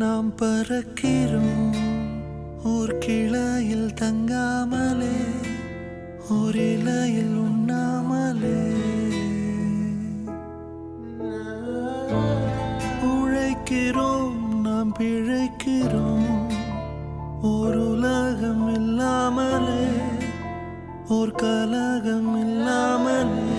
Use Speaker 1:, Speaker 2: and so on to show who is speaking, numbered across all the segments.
Speaker 1: நாம் பறக்கிறோம் ஓர் கிளையில் தங்காமலே ஓர் இலையில் உண்ணாமலே உழைக்கிறோம் நாம் பிழைக்கிறோம் ஓர் உலகம் இல்லாமலே ஓர் கலகம் இல்லாமலே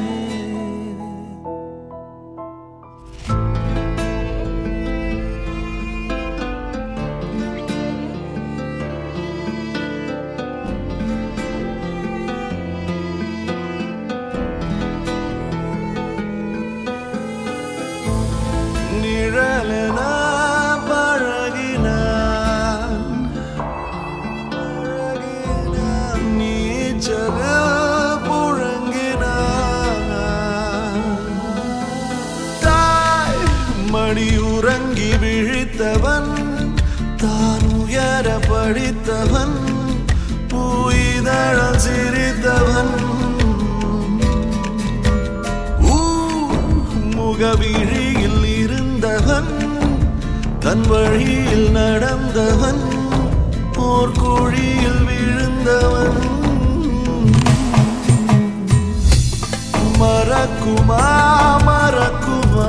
Speaker 1: நிழலென பழகினான் பழகினான். நீச்சலில் புழங்கினான். தாய் மடி உறங்கி விழித்தவன் தான் உயர படித்தவன் பூயிதழ சிரித்தவன் முகவிழியில் இருந்தவன் தன் வழியில் நடந்தவன் போர் குழியில் விழுந்தவன் மறக்குமா மறக்குமா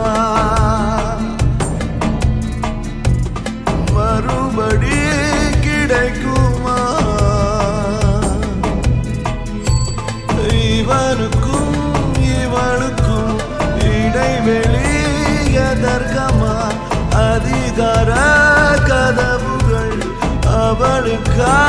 Speaker 1: மறுபடி கிடைக்குமா இவனுக்கும் இவளுக்கும் இடைவெளி எதற்கமா அதிகார கதவுகள் அவளுக்கா